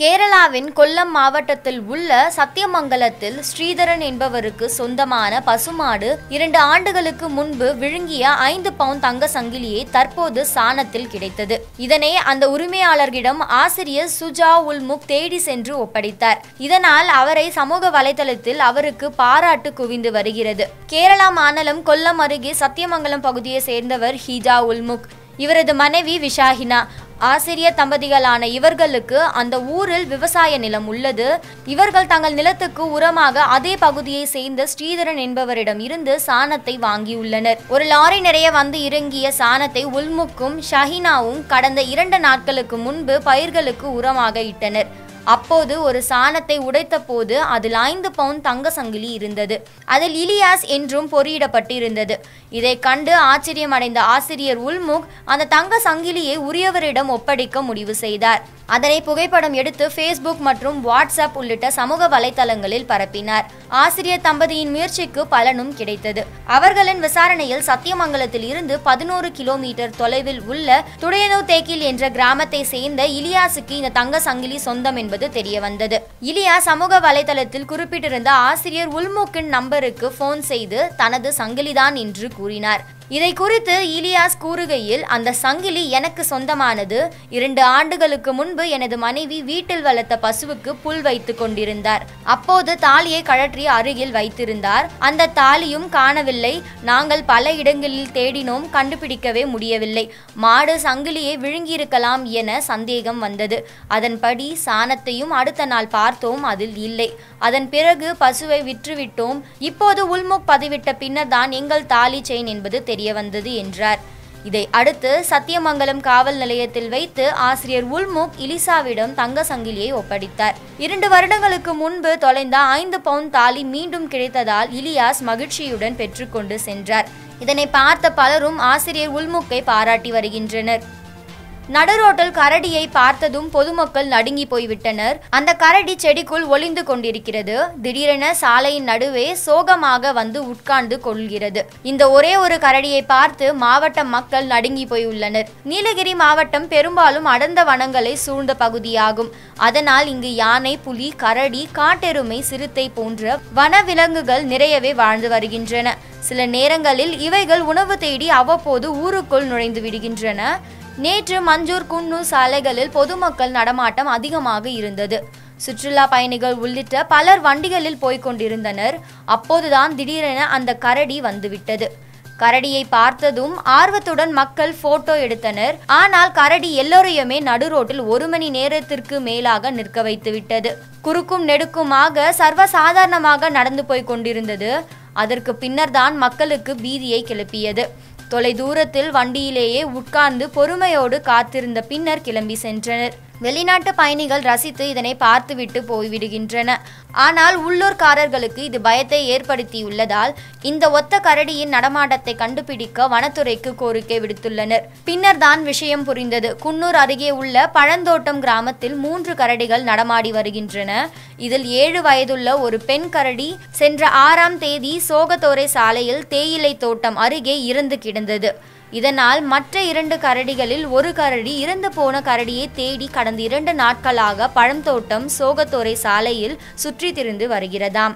கேரளாவின் கொல்லம் மாவட்டத்தில் உள்ள சத்தியமங்கலத்தில் ஸ்ரீதரன் என்பவருக்கு சொந்தமான பசுமாடு இரண்டு ஆண்டுகளுக்கு முன்பு விழுங்கிய ஐந்து பவுண்ட் தங்க சங்கிலியை தற்போது சாணத்தில் கிடைத்தது இதனை அந்த உரிமையாளர்களிடம் ஆசிரியர் சுஜா உல்முக் தேடி சென்று ஒப்படைத்தார் இதனால் அவரை சமூக வலைதளத்தில் அவருக்கு பாராட்டு குவிந்து வருகிறது கேரளா மாநிலம் கொல்லம் அருகே சத்தியமங்கலம் பகுதியை சேர்ந்தவர் ஹீஜா உல்முக் இவரது மனைவி விஷாஹினா ஆசிரியர் தம்பதிகளான இவர்களுக்கு அந்த ஊரில் விவசாய நிலம் உள்ளது இவர்கள் தங்கள் நிலத்துக்கு உரமாக அதே பகுதியை சேர்ந்த ஸ்ரீதரன் என்பவரிடம் இருந்து சாணத்தை வாங்கியுள்ளனர் ஒரு லாரி நிறைய வந்து இறங்கிய சாணத்தை உல்முக்கும் ஷஹினாவும் கடந்த இரண்டு நாட்களுக்கு முன்பு பயிர்களுக்கு உரமாக இட்டனர் அப்போது ஒரு சாணத்தை உடைத்த போது அதில் ஐந்து பவுண்ட் தங்க சங்கிலி இருந்தது அதில் இலியாஸ் என்றும் பொறியிடப்பட்டு இருந்தது இதை கண்டு ஆச்சரியமடைந்த ஆசிரியர் உல்முக் அந்த தங்க சங்கிலியை உரியவரிடம் ஒப்படைக்க முடிவு செய்தார் அதனை புகைப்படம் எடுத்து ஃபேஸ்புக் மற்றும் வாட்ஸ்அப் உள்ளிட்ட சமூக வலைத்தளங்களில் பரப்பினார் ஆசிரியர் தம்பதியின் முயற்சிக்கு பலனும் கிடைத்தது அவர்களின் விசாரணையில் சத்தியமங்கலத்தில் இருந்து பதினோரு கிலோமீட்டர் தொலைவில் உள்ள துடையனோ தேக்கில் என்ற கிராமத்தை சேர்ந்த இலியாசுக்கு இந்த தங்க சங்கிலி சொந்தம் என்பது தெரிய வந்தது இலியா சமூக வலைதளத்தில் குறிப்பிட்டிருந்த ஆசிரியர் உல்முக்கின் நம்பருக்கு போன் செய்து தனது சங்கிலிதான் என்று கூறினார் இதை குறித்து இலியாஸ் கூறுகையில் அந்த சங்கிலி எனக்கு சொந்தமானது இரண்டு ஆண்டுகளுக்கு முன்பு எனது மனைவி வீட்டில் வளர்த்த பசுவுக்கு புல் வைத்து கொண்டிருந்தார் அப்போது தாலியை கழற்றி அருகில் வைத்திருந்தார் அந்த தாலியும் காணவில்லை நாங்கள் பல இடங்களில் தேடினோம் கண்டுபிடிக்கவே முடியவில்லை மாடு சங்கிலியை விழுங்கியிருக்கலாம் என சந்தேகம் வந்தது அதன்படி சாணத்தையும் அடுத்த நாள் பார்த்தோம் அதில் இல்லை அதன் பிறகு பசுவை விற்றுவிட்டோம் இப்போது உள்முக் பதிவிட்ட பின்னர் தான் எங்கள் தாலி செயின் என்பது தெரிய வந்தது என்றார் இதை அடுத்து சத்தியமங்கலம் காவல் நிலையத்தில் வைத்து ஆசிரியர் உல்முக் இலிசாவிடம் தங்க சங்கிலியை ஒப்படைத்தார் இரண்டு வருடங்களுக்கு முன்பு தொலைந்த ஐந்து பவுண்ட் தாலி மீண்டும் கிடைத்ததால் இலியாஸ் மகிழ்ச்சியுடன் பெற்றுக்கொண்டு சென்றார் இதனை பார்த்த பலரும் ஆசிரியர் உல்முக்கை பாராட்டி வருகின்றனர் நடுரோட்டில் கரடியை பார்த்ததும் பொதுமக்கள் நடுங்கி போய்விட்டனர் அந்த கரடி செடிக்குள் ஒளிந்து கொண்டிருக்கிறது திடீரென சாலையின் நடுவே சோகமாக வந்து உட்கார்ந்து கொள்கிறது இந்த ஒரே ஒரு கரடியை பார்த்து மாவட்ட மக்கள் நடுங்கி போயுள்ளனர் நீலகிரி மாவட்டம் பெரும்பாலும் அடர்ந்த வனங்களை சூழ்ந்த பகுதியாகும் அதனால் இங்கு யானை புலி கரடி காட்டெருமை சிறுத்தை போன்ற வனவிலங்குகள் நிறையவே வாழ்ந்து வருகின்றன சில நேரங்களில் இவைகள் உணவு தேடி அவ்வப்போது ஊருக்குள் நுழைந்து விடுகின்றன நேற்று மஞ்சூர் குன்னூர் சாலைகளில் பொதுமக்கள் நடமாட்டம் அதிகமாக இருந்தது சுற்றுலா பயணிகள் உள்ளிட்ட பலர் வண்டிகளில் போய்க் கொண்டிருந்தனர் அப்போதுதான் திடீரென அந்த கரடி வந்துவிட்டது கரடியை பார்த்ததும் ஆர்வத்துடன் மக்கள் போட்டோ எடுத்தனர் ஆனால் கரடி எல்லோரையுமே நடுரோட்டில் ஒரு மணி நேரத்திற்கு மேலாக நிற்க வைத்து விட்டது குறுக்கும் நெடுக்குமாக சர்வசாதாரணமாக நடந்து போய் கொண்டிருந்தது அதற்கு பின்னர் தான் மக்களுக்கு பீதியை கிளப்பியது தொலை தூரத்தில் வண்டியிலேயே உட்கார்ந்து பொறுமையோடு காத்திருந்த பின்னர் கிளம்பி சென்றனர் வெளிநாட்டு பயணிகள் ரசித்து இதனை பார்த்துவிட்டு போய்விடுகின்றன ஆனால் உள்ளூர்காரர்களுக்கு இது பயத்தை ஏற்படுத்தியுள்ளதால் இந்த ஒத்த கரடியின் நடமாட்டத்தை கண்டுபிடிக்க வனத்துறைக்கு கோரிக்கை விடுத்துள்ளனர் பின்னர் தான் விஷயம் புரிந்தது குன்னூர் அருகே உள்ள பழந்தோட்டம் கிராமத்தில் மூன்று கரடிகள் நடமாடி வருகின்றன இதில் ஏழு வயதுள்ள ஒரு பெண் கரடி சென்ற ஆறாம் தேதி சோகத்தோரை சாலையில் தேயிலை தோட்டம் அருகே இறந்து கிடந்தது இதனால் மற்ற இரண்டு கரடிகளில் ஒரு கரடி இறந்து போன கரடியை தேடி கடந்த இரண்டு நாட்களாக பழந்தோட்டம் சோகத்தோரை சாலையில் சுற்றித் திரிந்து வருகிறதாம்